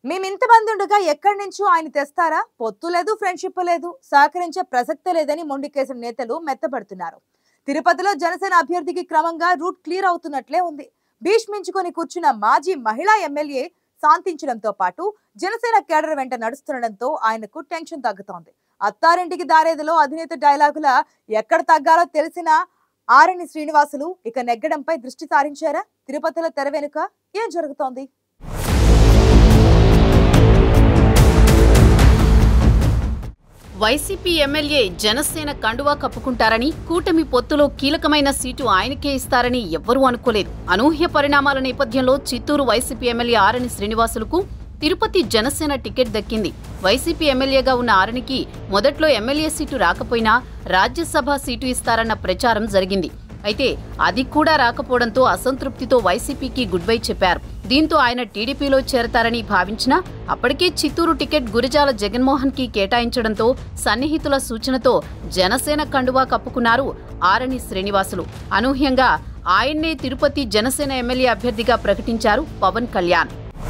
మేమింతమంది ఉండగా ఎక్కడి నుంచో ఆయన తెస్తారా పొత్తు లేదు ఫ్రెండ్షిప్ లేదు సహకరించే ప్రసక్తే లేదని మొండికేసిన నేతలు మెత్తపడుతున్నారు తిరుపతిలో జనసేన అభ్యర్థికి క్రమంగా రూట్ క్లియర్ అవుతున్నట్లే ఉంది భీష్మించుకొని కూర్చున్న మాజీ మహిళా ఎమ్మెల్యే శాంతించడంతో పాటు జనసేన కేడర్ వెంట నడుస్తుండడంతో ఆయనకు టెన్షన్ తగ్గుతోంది అత్తారింటికి దారేదిలో అధినేత డైలాగుల ఎక్కడ తగ్గాలో తెలిసిన ఆరణి శ్రీనివాసులు ఇక నెగ్గడంపై దృష్టి సారించారా తిరుపతిలో తెర వెనుక ఏం జరుగుతోంది వైసీపీ ఎమ్మెల్యే జనసేన కండువా కప్పుకుంటారని కూటమి పొత్తులో కీలకమైన సీటు ఆయనకే ఇస్తారని ఎవ్వరూ అనుకోలేదు అనూహ్య పరిణామాల నేపథ్యంలో చిత్తూరు వైసీపీ ఎమ్మెల్యే ఆరణి శ్రీనివాసులకు తిరుపతి జనసేన టికెట్ దక్కింది వైసీపీ ఎమ్మెల్యేగా ఉన్న ఆరణికి మొదట్లో ఎమ్మెల్యే సీటు రాకపోయినా రాజ్యసభ సీటు ఇస్తారన్న ప్రచారం జరిగింది అయితే అది కూడా రాకపోవడంతో అసంతృప్తితో వైసీపీకి గుడ్ బై చెప్పారు దీంతో ఆయన టీడీపీలో చేరతారని భావించినా అప్పటికే చిత్తూరు టికెట్ గురిజాల జగన్మోహన్ కి కేటాయించడంతో సన్నిహితుల సూచనతో జనసేన కండువా కప్పుకున్నారు ఆరణి శ్రీనివాసులు అనూహ్యంగా ఆయన్నే తిరుపతి జనసేన ఎమ్మెల్యే అభ్యర్థిగా ప్రకటించారు పవన్ కళ్యాణ్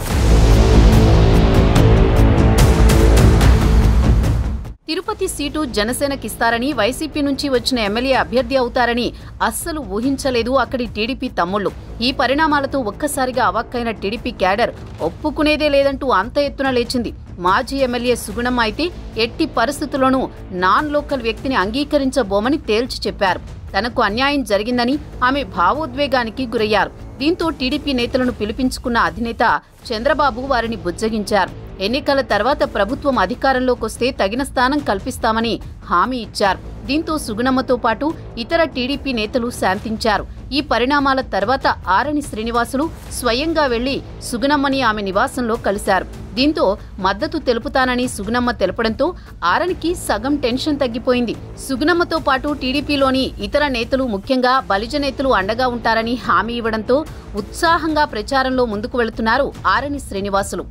తిరుపతి సీటు జనసేనకిస్తారని వైసీపీ నుంచి వచ్చిన ఎమ్మెల్యే అభ్యర్థి అవుతారని అస్సలు ఊహించలేదు అక్కడి టీడీపీ తమ్ముళ్లు ఈ పరిణామాలతో ఒక్కసారిగా అవాక్కైన టీడీపీ క్యాడర్ ఒప్పుకునేదే లేదంటూ అంత ఎత్తున లేచింది మాజీ ఎమ్మెల్యే సుగుణమ్మ అయితే ఎట్టి పరిస్థితుల్లోనూ నాన్ లోకల్ వ్యక్తిని అంగీకరించబోమని తేల్చి చెప్పారు తనకు అన్యాయం జరిగిందని ఆమె భావోద్వేగానికి గురయ్యారు దీంతో టీడీపీ నేతలను పిలిపించుకున్న అధినేత చంద్రబాబు వారిని బుజ్జగించారు ఎన్నికల తర్వాత ప్రభుత్వం అధికారంలోకొస్తే తగిన స్థానం కల్పిస్తామని హామీ ఇచ్చారు దీంతో సుగుణమ్మతో పాటు ఇతర టీడీపీ నేతలు శాంతించారు ఈ పరిణామాల తర్వాత ఆరణి శ్రీనివాసులు స్వయంగా వెళ్లి సుగుణమ్మని ఆమె నివాసంలో కలిశారు దీంతో మద్దతు తెలుపుతానని సుగుణమ్మ తెలపడంతో ఆరణికి సగం టెన్షన్ తగ్గిపోయింది సుగుణమ్మతో పాటు టీడీపీలోని ఇతర నేతలు ముఖ్యంగా బలిజ నేతలు అండగా ఉంటారని హామీ ఇవ్వడంతో ఉత్సాహంగా ప్రచారంలో ముందుకు వెళుతున్నారు ఆరణి శ్రీనివాసులు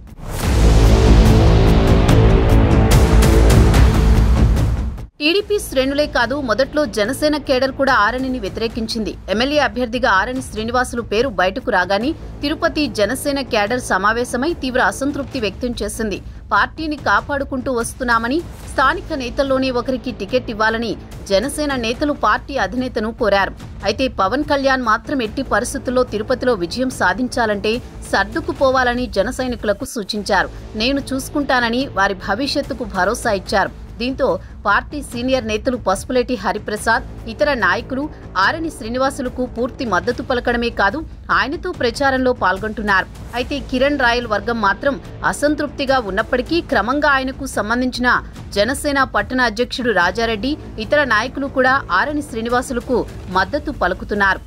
టీడీపీ శ్రేణులే కాదు మొదట్లో జనసేన కేడర్ కూడా ఆరణిని వ్యతిరేకించింది ఎమ్మెల్యే అభ్యర్థిగా ఆరణి శ్రీనివాసులు పేరు బయటకు రాగానే తిరుపతి జనసేన కేడర్ సమావేశమై తీవ్ర అసంతృప్తి వ్యక్తం చేసింది పార్టీని కాపాడుకుంటూ వస్తున్నామని స్థానిక నేతల్లోనే ఒకరికి టికెట్ ఇవ్వాలని జనసేన నేతలు పార్టీ అధినేతను కోరారు అయితే పవన్ కళ్యాణ్ మాత్రం ఎట్టి పరిస్థితుల్లో తిరుపతిలో విజయం సాధించాలంటే సర్దుకుపోవాలని జన సైనికులకు సూచించారు నేను చూసుకుంటానని వారి భవిష్యత్తుకు భరోసా ఇచ్చారు దీంతో పార్టీ సీనియర్ నేతలు పసుపులేటి హరిప్రసాద్ ఇతర నాయకులు ఆరణి శ్రీనివాసులకు పూర్తి మద్దతు పలకడమే కాదు ఆయనతో ప్రచారంలో పాల్గొంటున్నారు అయితే కిరణ్ రాయల్ వర్గం మాత్రం అసంతృప్తిగా ఉన్నప్పటికీ క్రమంగా ఆయనకు సంబంధించిన జనసేన పట్టణ అధ్యక్షుడు రాజారెడ్డి ఇతర నాయకులు కూడా ఆరణి శ్రీనివాసులకు మద్దతు పలుకుతున్నారు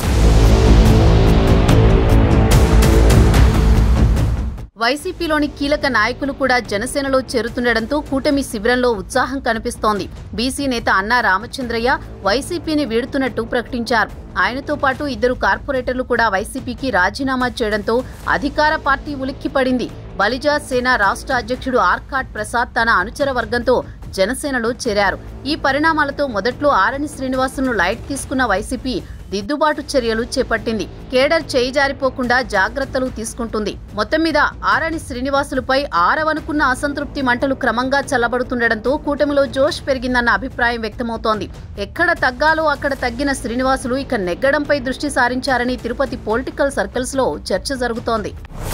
వైసీపీలోని కీలక నాయకులు కూడా జనసేనలో చేరుతుండటంతో కూటమి శిబిరంలో ఉత్సాహం కనిపిస్తోంది బీసీ నేత అన్నా రామచంద్రయ్య వైసీపీని వీడుతున్నట్టు ప్రకటించారు ఆయనతో పాటు ఇద్దరు కార్పొరేటర్లు కూడా వైసీపీకి రాజీనామా చేయడంతో అధికార పార్టీ ఉలిక్కిపడింది బలిజా సేన రాష్ట్ర అధ్యక్షుడు ఆర్కాట్ ప్రసాద్ తన అనుచర వర్గంతో జనసేనలో చేరారు ఈ పరిణామాలతో మొదట్లో ఆరణి శ్రీనివాసులను లైట్ తీసుకున్న వైసీపీ దిద్దుబాటు చర్యలు చేపట్టింది కేడర్ చేయి జారిపోకుండా జాగ్రత్తలు తీసుకుంటుంది మొత్తం మీద ఆరణి శ్రీనివాసులపై ఆరవనుకున్న అసంతృప్తి మంటలు క్రమంగా చల్లబడుతుండటంతో కూటమిలో జోష్ పెరిగిందన్న అభిప్రాయం వ్యక్తమవుతోంది ఎక్కడ తగ్గాలో అక్కడ తగ్గిన శ్రీనివాసులు ఇక నెగ్గడంపై దృష్టి సారించారని తిరుపతి పొలిటికల్ సర్కిల్స్ లో చర్చ జరుగుతోంది